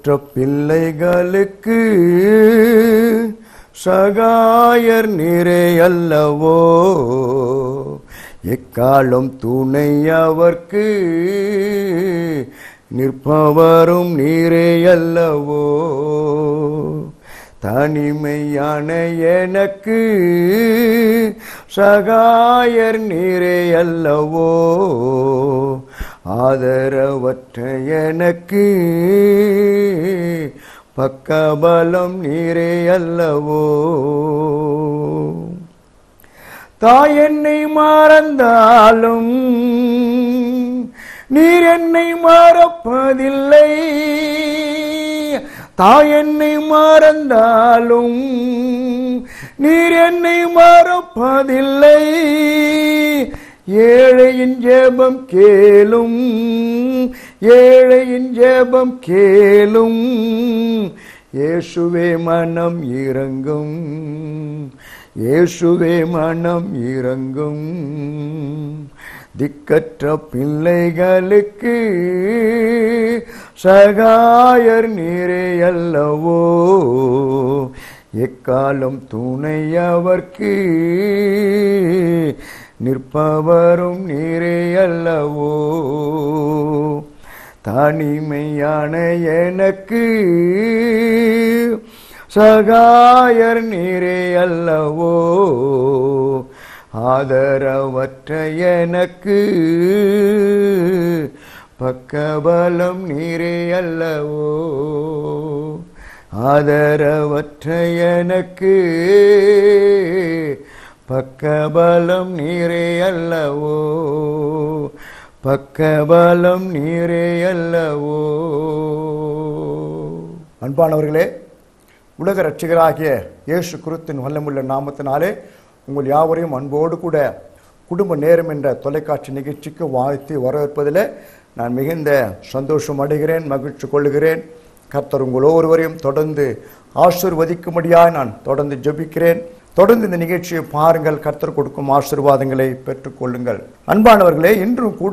பிள்ளைகளுக்கு சகாயர் நீரே அல்லவோ எக்காலம் துணை அவர்க்கு நிற்பவரும் நீரே அல்லவோ தனிமையான எனக்கு சகாயர் நீரே அல்லவோ ஆதரவற்ற எனக்கு பக்கபலம் நீரே அல்லவோ தாய் என்னை மறந்தாலும் நீர் என்னை மறப்பதில்லை தாய் என்னை மறந்தாலும் நீர் என்னை மறப்பதில்லை ஏழையின் ஜெபம் கேளும் ஏழையின் ஜெபம் கேளும் இயேசுவே மனம் இறங்கும் இயேசுவே மனம் இறங்கும் திக்கற்ற பிள்ளைகளுக்கு சகாயர் நீரே அல்லவோ எக்காலம் துணை அவர்க்கு நிற்பவரும் நீரே அல்லவோ தனிமையான எனக்கு சகாயர் நீரே அல்லவோ ஆதரவற்ற எனக்கு பக்கபலம் நீரே அல்லவோ ஆதரவற்ற எனக்கு பக்கபலம் நீரே அல்லவோ பக்கபலம் நீரே அல்லவோ அன்பானவர்களே உலக ரட்சிகராகிய இயேசு கிறிஸ்துவின் வல்லமுள்ள நாமத்தினாலே உங்கள் யாவரையும் அன்போடு கூட குடும்ப நேரம் என்ற தொலைக்காட்சி நிகழ்ச்சிக்கு வாழ்த்தி வரவேற்பதில் நான் மிகுந்த சந்தோஷம் அடைகிறேன் மகிழ்ச்சி கொள்கிறேன் கர்த்தர் உங்கள் ஒவ்வொருவரையும் தொடர்ந்து ஆசிர்வதிக்கும்படியாக நான் தொடர்ந்து ஜெபிக்கிறேன் தொடர்ந்து இந்த நிகழ்ச்சியை பாருங்கள் கர்த்தர் கொடுக்கும் ஆசீர்வாதங்களை பெற்றுக்கொள்ளுங்கள் அன்பானவர்களே இன்றும் கூட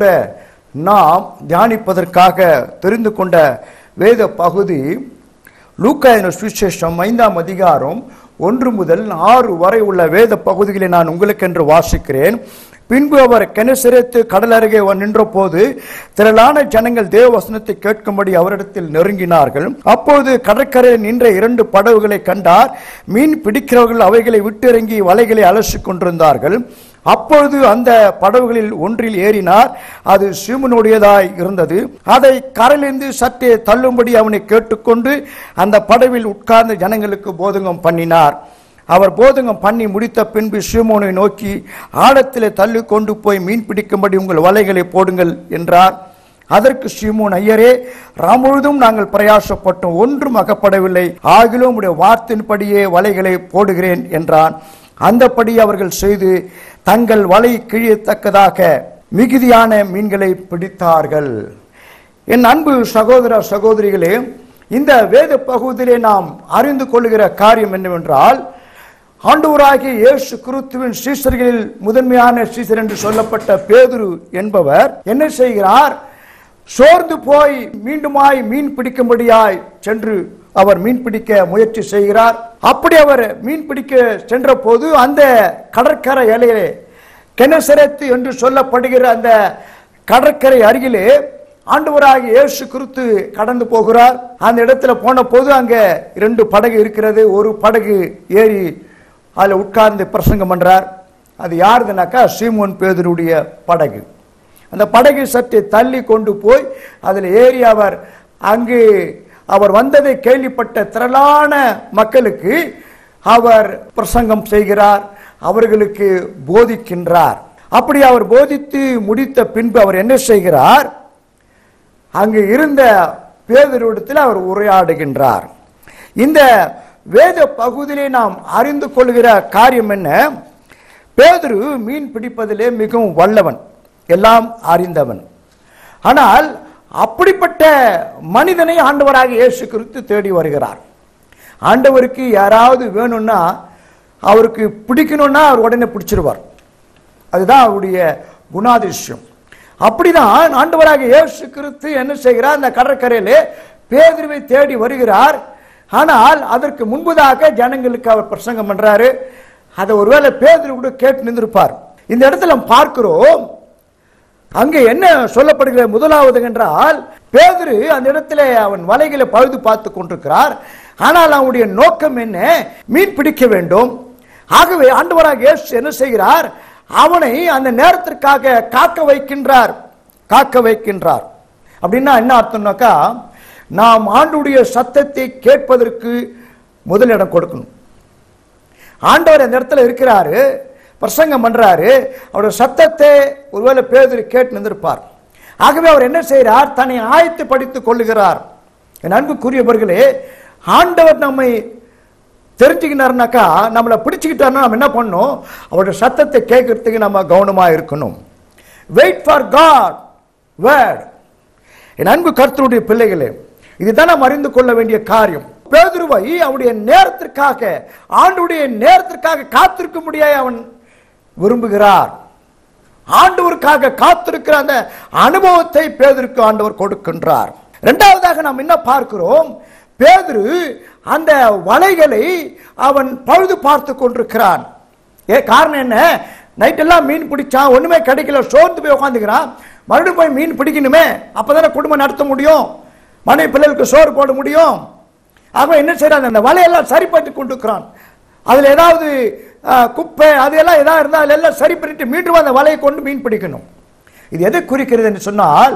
நாம் தியானிப்பதற்காக தெரிந்து கொண்ட வேத பகுதி லூக்காயின சுவிசேஷம் ஐந்தாம் அதிகாரம் ஒன்று முதல் ஆறு வரை உள்ள வேத பகுதிகளை நான் உங்களுக்கென்று வாசிக்கிறேன் பின்பு அவர் கெனசிரத்து கடல் அருகே நின்ற போது திரளான ஜனங்கள் தேவ வசனத்தை கேட்கும்படி அவரிடத்தில் நெருங்கினார்கள் அப்போது கடற்கரையில் நின்ற இரண்டு படகுகளை கண்டார் மீன் பிடிக்கிறவர்கள் அவைகளை விட்டிறங்கி வலைகளை அலசிக் கொண்டிருந்தார்கள் அப்பொழுது அந்த படகுகளில் ஒன்றில் ஏறினார் அது சீமனுடையதாய் இருந்தது அதை கரையிலிருந்து சற்றே தள்ளும்படி அவனை கேட்டுக்கொண்டு அந்த படவில் உட்கார்ந்த ஜனங்களுக்கு போதகம் பண்ணினார் அவர் போதகம் பண்ணி முடித்த பின்பு சீமோனை நோக்கி ஆழத்திலே தள்ளி கொண்டு போய் மீன் பிடிக்கும்படி உங்கள் வலைகளை போடுங்கள் என்றார் அதற்கு சீமோன் ஐயரே ராமுழுதும் நாங்கள் பிரயாசப்பட்டோம் ஒன்றும் அகப்படவில்லை ஆகிலும் உடைய வார்த்தையின்படியே வலைகளை போடுகிறேன் என்றான் அந்தப்படி அவர்கள் செய்து தங்கள் வலை கிழியத்தக்கதாக மிகுதியான மீன்களை பிடித்தார்கள் என் அன்பு சகோதர சகோதரிகளே இந்த வேத பகுதியிலே நாம் அறிந்து கொள்ளுகிற காரியம் என்னவென்றால் ஆண்டவராகிய இயேசு கிறிஸ்துவின் சீசர்களில் முதன்மையான சீசர் என்று சொல்லப்பட்ட பேதுரு என்பவர் என்ன செய்கிறார் சோர்ந்து போய் மீண்டுமாய் மீன் பிடிக்கும்படியாய் சென்று அவர் மீன் பிடிக்க முயற்சி செய்கிறார் அப்படி அவர் மீன் பிடிக்க சென்ற போது அந்த கடற்கரை இலையிலே கெனசரத்து என்று சொல்லப்படுகிற அந்த கடற்கரை அருகிலே ஆண்டவராகிய இயேசு கிறிஸ்து கடந்து போகிறார் அந்த இடத்துல போன போது அங்க இரண்டு படகு இருக்கிறது ஒரு படகு ஏறி அதில் உட்கார்ந்து பிரசங்கம் பண்றார் அது யாருதுனாக்கா சீமோன் பேதருடைய படகு அந்த படகை சற்று தள்ளி கொண்டு போய் அதில் ஏறி அவர் அங்கு அவர் வந்ததை கேள்விப்பட்ட திரளான மக்களுக்கு அவர் பிரசங்கம் செய்கிறார் அவர்களுக்கு போதிக்கின்றார் அப்படி அவர் போதித்து முடித்த பின்பு அவர் என்ன செய்கிறார் அங்கு இருந்த பேதரிடத்தில் அவர் உரையாடுகின்றார் இந்த வேத பகுதியிலே நாம் அறிந்து கொள்கிற காரியம் என்ன பேதுரு மீன் பிடிப்பதிலே மிகவும் வல்லவன் எல்லாம் அறிந்தவன் ஆனால் அப்படிப்பட்ட மனிதனை ஆண்டவராக இயேசு கிறிஸ்து தேடி வருகிறார் ஆண்டவருக்கு யாராவது வேணும்னா அவருக்கு பிடிக்கணும்னா அவர் உடனே பிடிச்சிருவார் அதுதான் அவருடைய குணாதிசயம் அப்படிதான் ஆண்டவராக இயேசு கிறிஸ்து என்ன செய்கிறார் அந்த கடற்கரையிலே பேதுருவை தேடி வருகிறார் ஆனால் அதற்கு முன்பதாக ஜனங்களுக்கு அவர் பிரசங்கம் பண்றாரு அதை ஒருவேளை பேதுரு கூட கேட்டு நின்றிருப்பார் இந்த இடத்துல நாம் பார்க்கிறோம் அங்கே என்ன சொல்லப்படுகிறது முதலாவது என்றால் பேதுரு அந்த இடத்துல அவன் வலைகளை பழுது பார்த்து கொண்டிருக்கிறார் ஆனால் அவனுடைய நோக்கம் என்ன மீன் பிடிக்க வேண்டும் ஆகவே ஆண்டவராக இயேசு என்ன செய்கிறார் அவனை அந்த நேரத்திற்காக காக்க வைக்கின்றார் காக்க வைக்கின்றார் அப்படின்னா என்ன அர்த்தம்னாக்கா நாம் ஆண்டுடைய சத்தத்தை கேட்பதற்கு முதலிடம் கொடுக்கணும் ஆண்டவர் அந்த இடத்துல இருக்கிறாரு பிரசங்கம் பண்றாரு அவருடைய சத்தத்தை ஒருவேளை பேதர் கேட்டு நின்றிருப்பார் ஆகவே அவர் என்ன செய்கிறார் தன்னை ஆயத்து படித்துக் கொள்ளுகிறார் என் அன்புக்குரியவர்களே ஆண்டவர் நம்மை தெரிஞ்சுக்கினார்னாக்கா நம்மளை பிடிச்சுக்கிட்டாருன்னா நம்ம என்ன பண்ணணும் அவருடைய சத்தத்தை கேட்கறதுக்கு நம்ம கவனமா இருக்கணும் வெயிட் ஃபார் காட் வேர்ட் என் அன்பு கர்த்தருடைய பிள்ளைகளே இதுதான் நாம் அறிந்து கொள்ள வேண்டிய காரியம் பேதுருவை அவருடைய நேரத்திற்காக ஆண்டுடைய நேரத்திற்காக காத்திருக்க முடியாது அவன் விரும்புகிறார் ஆண்டவருக்காக காத்திருக்கிற அந்த அனுபவத்தை பேதருக்கு ஆண்டவர் கொடுக்கின்றார் இரண்டாவதாக நாம் என்ன பார்க்கிறோம் பேதுரு அந்த வலைகளை அவன் பழுது பார்த்து கொண்டிருக்கிறான் ஏ காரணம் என்ன நைட் எல்லாம் மீன் பிடிச்சான் ஒண்ணுமே கிடைக்கல சோர்ந்து போய் உட்காந்துக்கிறான் மறுபடியும் போய் மீன் பிடிக்கணுமே அப்பதானே குடும்பம் நடத்த முடியும் மனைவி பிள்ளைகளுக்கு சோறு போட முடியும் அவன் என்ன செய்யறான் அந்த வலையெல்லாம் சரி பண்ணி கொண்டிருக்கிறான் அதுல ஏதாவது அஹ், குப்பை அதெல்லாம் ஏதாவது இருந்தால் அதுல எல்லாம் சரி பண்ணிட்டு மீண்டும் அந்த வலையை கொண்டு மீன் பிடிக்கணும் இது எதை குறிக்கிறது என்று சொன்னால்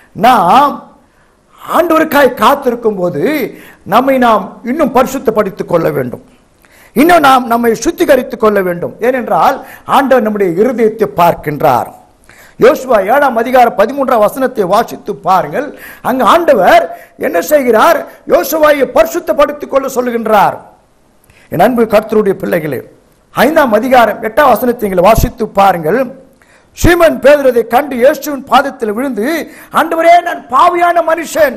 நாம் ஆண்டவருக்காய் காத்திருக்கும் போது நம்மை நாம் இன்னும் பரிசுத்தப்படுத்திக் கொள்ள வேண்டும் இன்னும் நாம் நம்மை சுத்திகரித்துக் கொள்ள வேண்டும் ஏனென்றால் ஆண்டவர் நம்முடைய இருதயத்தை பார்க்கின்றார் யோசுவா ஏழாம் அதிகாரம் பதிமூன்றாம் வசனத்தை வாசித்து பாருங்கள் அங்கு ஆண்டவர் என்ன செய்கிறார் யோசுவாயை பரிசுத்தப்படுத்திக் கொள்ள சொல்லுகின்றார் என் அன்பு கர்த்தருடைய பிள்ளைகளே ஐந்தாம் அதிகாரம் எட்டாம் வசனத்தை நீங்கள் வாசித்து பாருங்கள் சீமன் பேதுரதை கண்டு இயேசுவின் பாதத்தில் விழுந்து ஆண்டவரே நான் பாவியான மனுஷன்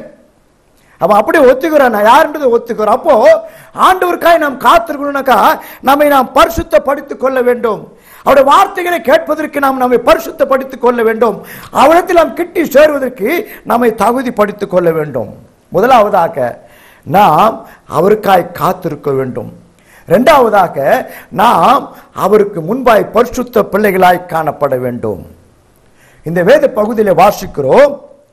அவன் அப்படியே ஒத்துக்கிறான் நான் யாருன்றதை ஒத்துக்கிறோம் அப்போ ஆண்டவருக்காய் நாம் காத்திருக்கணும்னாக்கா நம்மை நாம் பரிசுத்தப்படுத்திக் கொள்ள வேண்டும் அவருடைய வார்த்தைகளை கேட்பதற்கு நாம் நம்மை பரிசுத்தப்படுத்திக் கொள்ள வேண்டும் அவரிடத்தில் நாம் கிட்டி சேருவதற்கு நம்மை தகுதிப்படுத்திக் கொள்ள வேண்டும் முதலாவதாக நாம் அவருக்காய் காத்திருக்க வேண்டும் இரண்டாவதாக நாம் அவருக்கு முன்பாய் பரிசுத்த பிள்ளைகளாய் காணப்பட வேண்டும் இந்த வேத பகுதியில் வாசிக்கிறோம்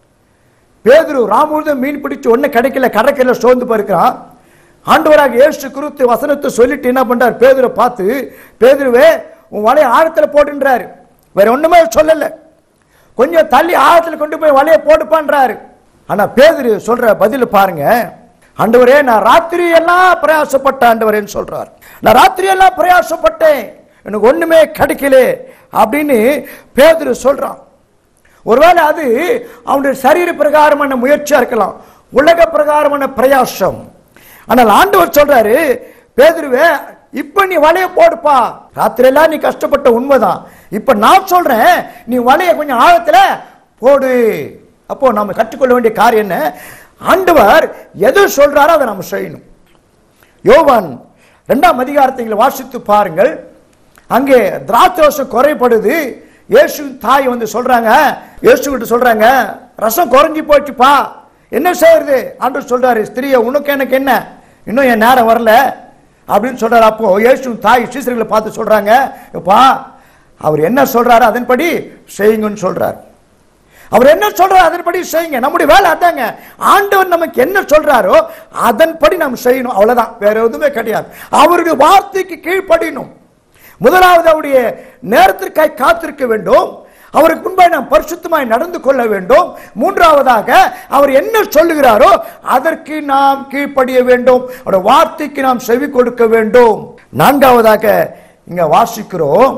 பேதுரு ராமுழுதும் மீன் பிடிச்சு ஒண்ணு கிடைக்கல கடற்கரையில சோர்ந்து போயிருக்கிறான் ஆண்டவராக இயேசு குருத்து வசனத்தை சொல்லிட்டு என்ன பண்றார் பேதுரை பார்த்து பேதுருவே உன் வலையை ஆழத்துல போடுன்றாரு வேற ஒண்ணுமே சொல்லல கொஞ்சம் தள்ளி ஆழத்துல கொண்டு போய் வலையை போடுப்பான்றாரு ஆனா பேதுரு சொல்ற பதில் பாருங்க ஆண்டவரே நான் ராத்திரி எல்லாம் பிரயாசப்பட்ட ஆண்டவரேன்னு சொல்றார் நான் ராத்திரி எல்லாம் பிரயாசப்பட்டேன் எனக்கு ஒண்ணுமே கிடைக்கல அப்படின்னு பேதுரு சொல்றான் ஒருவேளை அது அவனுடைய சரீர பிரகாரமான முயற்சியா இருக்கலாம் உலக பிரகாரமான பிரயாசம் ஆனால் ஆண்டவர் சொல்றாரு பேதுருவே இப்ப நீ வலைய போடுப்பா ராத்திரி எல்லாம் நீ கஷ்டப்பட்ட உண்மைதான் இப்ப நான் சொல்றேன் நீ வலைய கொஞ்சம் ஆழத்துல போடு அப்போ நாம கற்றுக்கொள்ள வேண்டிய காரியம் என்ன ஆண்டவர் எது சொல்றாரோ அதை நம்ம செய்யணும் யோவான் இரண்டாம் அதிகாரத்தை நீங்கள் வாசித்து பாருங்கள் அங்கே திராட்சரசம் குறைபடுது இயேசுவின் தாய் வந்து சொல்றாங்க இயேசு கிட்ட சொல்றாங்க ரசம் குறைஞ்சி போச்சுப்பா என்ன செய்யறது ஆண்டவர் சொல்றாரு ஸ்திரியை உனக்கு எனக்கு என்ன இன்னும் என் நேரம் வரல அப்படின்னு சொல்றாரு அப்போ இயேசுவின் தாய் சீசர்களை பார்த்து சொல்றாங்க எப்பா அவர் என்ன சொல்றாரு அதன்படி செய்யுங்கன்னு சொல்றாரு அவர் என்ன சொல்றாரு அதன்படி செய்யுங்க நம்முடைய வேலை அதாங்க ஆண்டவர் நமக்கு என்ன சொல்றாரோ அதன்படி நாம் செய்யணும் அவ்வளவுதான் வேற எதுவுமே கிடையாது அவருடைய வார்த்தைக்கு கீழ்ப்படியணும் முதலாவது அவருடைய நேரத்திற்காய் காத்திருக்க வேண்டும் அவருக்கு முன்பாய் நாம் பரிசுத்தமாய் நடந்து கொள்ள வேண்டும் மூன்றாவதாக அவர் என்ன சொல்லுகிறாரோ அதற்கு நாம் கீழ்ப்படிய வேண்டும் அவருடைய வார்த்தைக்கு நாம் செவி கொடுக்க வேண்டும் நான்காவதாக இங்க வாசிக்கிறோம்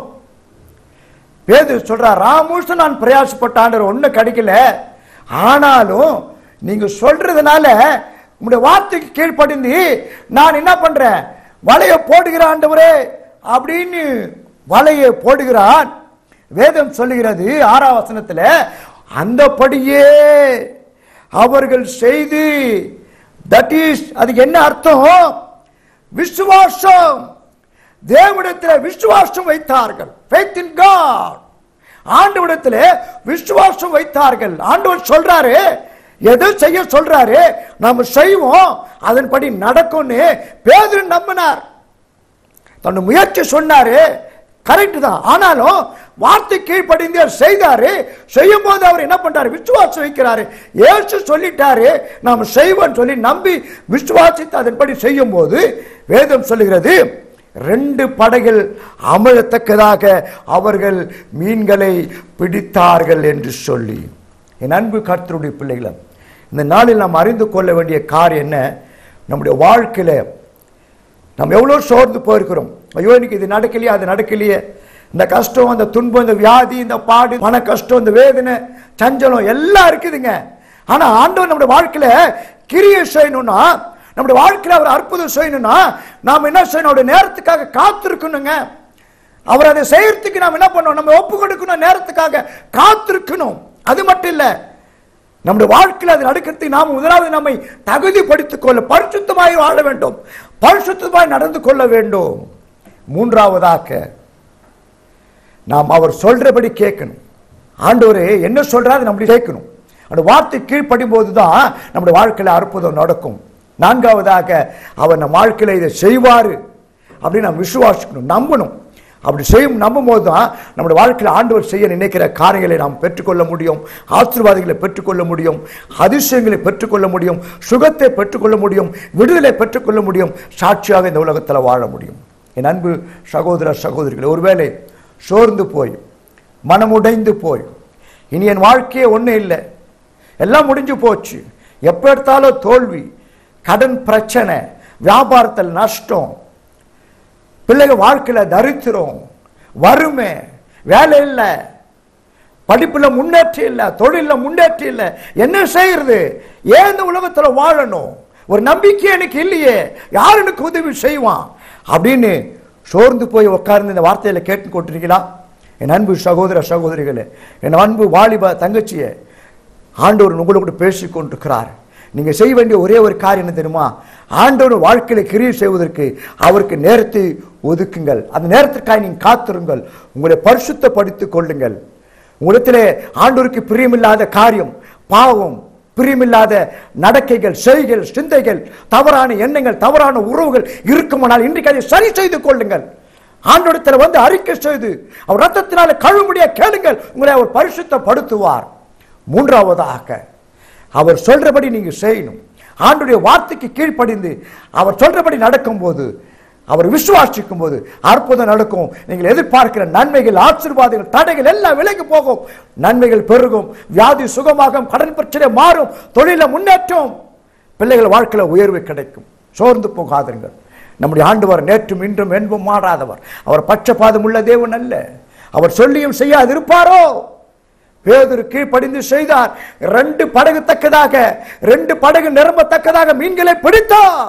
பேது சொல்றார் ராமுஷன் நான் பிரயாசப்பட்ட ஆண்டவர் ஒன்றும் கிடைக்கல ஆனாலும் நீங்க சொல்றதுனால உங்களுடைய வார்த்தைக்கு கீழ்ப்படிந்து நான் என்ன பண்றேன் வலையை போடுகிற ஆண்டவரே அப்படின்னு வலையை போடுகிறான் வேதம் சொல்லுகிறது ஆறாம் வசனத்துல அந்தபடியே அவர்கள் செய்து தட் இஸ் அதுக்கு என்ன அர்த்தம் விசுவாசம் தேவனிடத்தில் விசுவாசம் வைத்தார்கள் faith in God ஆண்டவரிடத்தில் விசுவாசம் வைத்தார்கள் ஆண்டவர் சொல்றாரு எதை செய்ய சொல்றாரு நாம செய்வோம் அதன்படி நடக்கும்னு பேதுரு நம்பினார் தன் முயற்சி சொன்னாரு கரெக்ட் தான் ஆனாலும் வார்த்தை கீழ்ப்படிந்து அவர் செய்தாரு செய்யும் போது அவர் என்ன பண்றாரு விசுவாசம் வைக்கிறாரு ஏசு சொல்லிட்டாரு நாம் செய்வோம் சொல்லி நம்பி விசுவாசித்து அதன்படி செய்யும் போது வேதம் சொல்லுகிறது ரெண்டு படகில் அமழத்தக்கதாக அவர்கள் மீன்களை பிடித்தார்கள் என்று சொல்லி என் அன்பு கர்த்தருடைய பிள்ளைகளை இந்த நாளில் நாம் அறிந்து கொள்ள வேண்டிய காரியம் என்ன நம்முடைய வாழ்க்கையில நம்ம எவ்வளோ சோர்ந்து போயிருக்கிறோம் ஐயோ இன்னைக்கு இது நடக்கலையே அது நடக்கலையே இந்த கஷ்டம் அந்த துன்பம் இந்த வியாதி இந்த பாடு மன கஷ்டம் இந்த வேதனை சஞ்சலம் எல்லாம் இருக்குதுங்க ஆனா ஆண்டவர் நம்முடைய வாழ்க்கையில கிரியை செய்யணும்னா நம்முடைய வாழ்க்கையில அவர் அற்புதம் செய்யணும்னா நாம் என்ன செய்யணும் அவருடைய நேரத்துக்காக காத்திருக்கணுங்க அவர் அதை செய்யறதுக்கு நாம் என்ன பண்ணணும் நம்ம ஒப்பு கொடுக்கணும் நேரத்துக்காக காத்திருக்கணும் அது மட்டும் இல்லை நம்முடைய வாழ்க்கையில் அது நடக்கிறதுக்கு நாம் முதலாவது நம்மை தகுதிப்படுத்திக் கொள்ள பரிசுத்தமாய் வாழ வேண்டும் பரிசுத்தமாய் நடந்து கொள்ள வேண்டும் மூன்றாவதாக நாம் அவர் சொல்றபடி கேட்கணும் ஆண்டவரே என்ன சொல்றாரு நம்மளை கேட்கணும் அந்த வார்த்தை கீழ்ப்படும் போதுதான் நம்முடைய வாழ்க்கையில அற்புதம் நடக்கும் நான்காவதாக அவர் நம் வாழ்க்கையில இதை செய்வாரு அப்படின்னு நாம் விசுவாசிக்கணும் நம்பணும் அப்படி செய்யும் நம்பும் போது தான் நம்முடைய வாழ்க்கையில் ஆண்டவர் செய்ய நினைக்கிற காரியங்களை நாம் பெற்றுக்கொள்ள முடியும் ஆசீர்வாதங்களை பெற்றுக்கொள்ள முடியும் அதிசயங்களை பெற்றுக்கொள்ள முடியும் சுகத்தை பெற்றுக்கொள்ள முடியும் விடுதலை பெற்றுக்கொள்ள முடியும் சாட்சியாக இந்த உலகத்தில் வாழ முடியும் என் அன்பு சகோதர சகோதரிகளை ஒருவேளை சோர்ந்து போய் மனமுடைந்து போய் இனி என் வாழ்க்கையே ஒன்றும் இல்லை எல்லாம் முடிஞ்சு போச்சு எப்போ எடுத்தாலும் தோல்வி கடன் பிரச்சனை வியாபாரத்தில் நஷ்டம் பிள்ளைங்க வாழ்க்கையில தரித்திரம் வறுமை வேலை இல்லை படிப்புல முன்னேற்றம் இல்லை தொழில முன்னேற்றம் இல்லை என்ன செய்யறது ஏன் இந்த உலகத்துல வாழணும் ஒரு நம்பிக்கை எனக்கு இல்லையே யார் எனக்கு உதவி செய்வான் அப்படின்னு சோர்ந்து போய் உட்கார்ந்து இந்த வார்த்தையில கேட்டு கொண்டிருக்கீங்களா என் அன்பு சகோதர சகோதரிகளே என் அன்பு வாலிப தங்கச்சியே ஆண்டவர் உங்களோட பேசி கொண்டிருக்கிறார் நீங்க செய்ய வேண்டிய ஒரே ஒரு காரியம் என்ன தெரியுமா ஆண்டவர் வாழ்க்கையில கிரியை செய்வதற்கு அவருக்கு நேரத்தை ஒதுக்குங்கள் அந்த நேரத்திற்காக நீங்க காத்திருங்கள் உங்களை பரிசுத்தப்படுத்திக் கொள்ளுங்கள் உங்களிடத்திலே ஆண்டவருக்கு பிரியமில்லாத காரியம் பாவம் பிரியமில்லாத நடக்கைகள் செய்கள் சிந்தைகள் தவறான எண்ணங்கள் தவறான உறவுகள் இருக்குமானால் இன்றைக்கு அதை சரி செய்து கொள்ளுங்கள் ஆண்டோடத்தில் வந்து அறிக்கை செய்து அவர் ரத்தத்தினால கழுமுடிய கேளுங்கள் உங்களை அவர் பரிசுத்தப்படுத்துவார் மூன்றாவதாக அவர் சொல்றபடி நீங்க செய்யணும் ஆண்டுடைய வார்த்தைக்கு கீழ்ப்படிந்து அவர் சொல்றபடி நடக்கும்போது அவர் விசுவாசிக்கும் போது அற்புதம் நடக்கும் நீங்கள் எதிர்பார்க்கிற நன்மைகள் ஆசீர்வாதங்கள் தடைகள் எல்லாம் விலகி போகும் நன்மைகள் பெருகும் வியாதி சுகமாகும் கடன் பிரச்சனை மாறும் தொழில முன்னேற்றம் பிள்ளைகள் வாழ்க்கையில உயர்வு கிடைக்கும் சோர்ந்து போகாதீர்கள் நம்முடைய ஆண்டவர் நேற்றும் இன்றும் என்பும் மாறாதவர் அவர் பட்சபாதம் உள்ள தேவன் அல்ல அவர் சொல்லியும் செய்யாதிருப்பாரோ பேதுரு கீழ்ப்படிந்து செய்தார் ரெண்டு படகு தக்கதாக ரெண்டு படகு நிரம்பத்தக்கதாக மீன்களை பிடித்தார்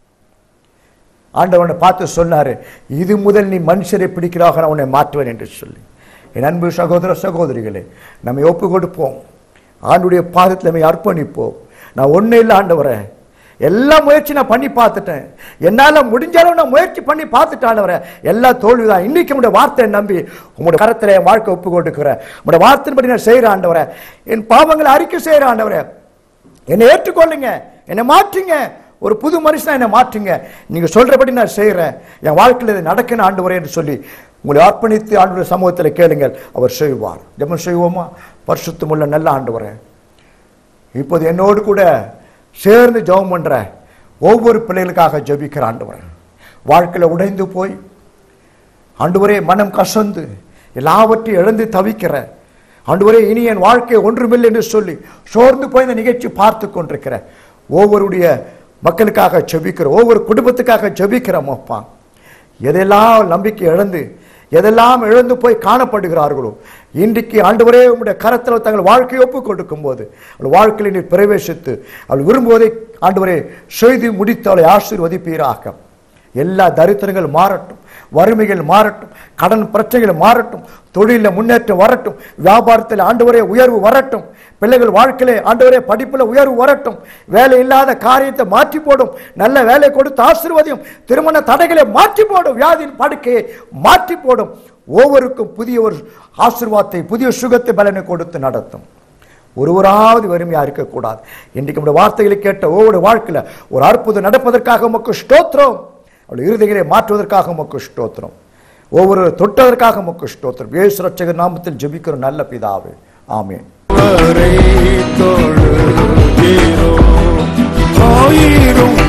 ஆண்டவனை பார்த்து சொன்னாரு இது முதல் நீ மனுஷரை பிடிக்கிறாக நான் உன்னை மாற்றுவேன் என்று சொல்லி என் அன்பு சகோதர சகோதரிகளே நம்மை ஒப்பு கொடுப்போம் ஆண்டுடைய பாதத்தில் நம்மை அர்ப்பணிப்போம் நான் ஒன்றும் இல்லை ஆண்டவரே எல்லா முயற்சி நான் பண்ணி பார்த்துட்டேன் என்னால் முடிஞ்ச அளவு நான் முயற்சி பண்ணி பார்த்துட்டேன் ஆண்டவரே எல்லா தோல்விதான் இன்னைக்கு உங்களுடைய வார்த்தையை நம்பி உங்களுடைய கரத்தில் என் வாழ்க்கை ஒப்பு கொடுக்கிறேன் உங்களுடைய வார்த்தையின்படி நான் செய்கிறேன் ஆண்டவரே என் பாவங்களை அறிக்கை செய்கிறேன் ஆண்டவரே என்னை ஏற்றுக்கொள்ளுங்க என்னை மாற்றுங்க ஒரு புது மனுஷனா என்னை மாற்றுங்க நீங்க சொல்றபடி நான் செய்கிறேன் என் வாழ்க்கையில் இது நடக்கணும் ஆண்டு என்று சொல்லி உங்களை அர்ப்பணித்து ஆண்டு சமூகத்தில் கேளுங்கள் அவர் செய்வார் ஜெபம் செய்வோமா பரிசுத்தமுள்ள நல்ல ஆண்டு வரேன் இப்போது என்னோடு கூட சேர்ந்து ஜெபம் பண்ற ஒவ்வொரு பிள்ளைகளுக்காக ஜெபிக்கிற ஆண்டவரே வாழ்க்கையில் உடைந்து போய் ஆண்டவரே மனம் கசந்து எல்லாவற்றையும் இழந்து தவிக்கிற ஆண்டவரே இனி என் வாழ்க்கை ஒன்றுமில்லை என்று சொல்லி சோர்ந்து போய் இந்த நிகழ்ச்சி பார்த்து கொண்டிருக்கிற ஒவ்வொருடைய மக்களுக்காக ஜெபிக்கிற ஒவ்வொரு குடும்பத்துக்காக ஜெபிக்கிறோம் அப்பா எதெல்லாம் நம்பிக்கை இழந்து எதெல்லாம் இழந்து போய் காணப்படுகிறார்களோ இன்றைக்கு ஆண்டவரே உங்களுடைய கரத்தில் தங்கள் வாழ்க்கையை ஒப்பு கொடுக்கும் போது அவள் வாழ்க்கையில் நீர் பிரவேசித்து அவள் விரும்புவதை ஆண்டவரே செய்து முடித்து அவளை ஆசீர்வதிப்பீராக எல்லா தரித்திரங்கள் மாறட்டும் வறுமைகள் மாறட்டும் கடன் பிரச்சனைகள் மாறட்டும் தொழிலில் முன்னேற்றம் வரட்டும் வியாபாரத்தில் ஆண்டவரே உயர்வு வரட்டும் பிள்ளைகள் வாழ்க்கையிலே ஆண்டவரே படிப்பில் உயர்வு வரட்டும் வேலை இல்லாத காரியத்தை மாற்றி போடும் நல்ல வேலை கொடுத்து ஆசீர்வதியும் திருமண தடைகளை மாற்றி போடும் வியாதியின் படுக்கையை மாற்றி போடும் ஒவ்வொருக்கும் புதிய ஒரு ஆசீர்வாதத்தை புதிய சுகத்தை பலனை கொடுத்து நடத்தும் ஒருவராவது வறுமையா இருக்கக்கூடாது இன்றைக்கு நம்முடைய வார்த்தைகளை கேட்ட ஒவ்வொரு வாழ்க்கையில ஒரு அற்புதம் நடப்பதற்காக உமக்கு ஸ்தோத்திரம் அவளுடைய இருதயங்களை மாற்றுவதற்காக உமக்கு ஸ்தோத்திரம் ஒவ்வொரு தொட்டதற்காக உமக்கு ஸ்தோத்திரம் இயேசு ரட்சகர் நாமத்தில் ஜெபிக்கிற நல்ல பிதாவே ஆமென் அவரை தொழுகிறோம் ஆயிரம்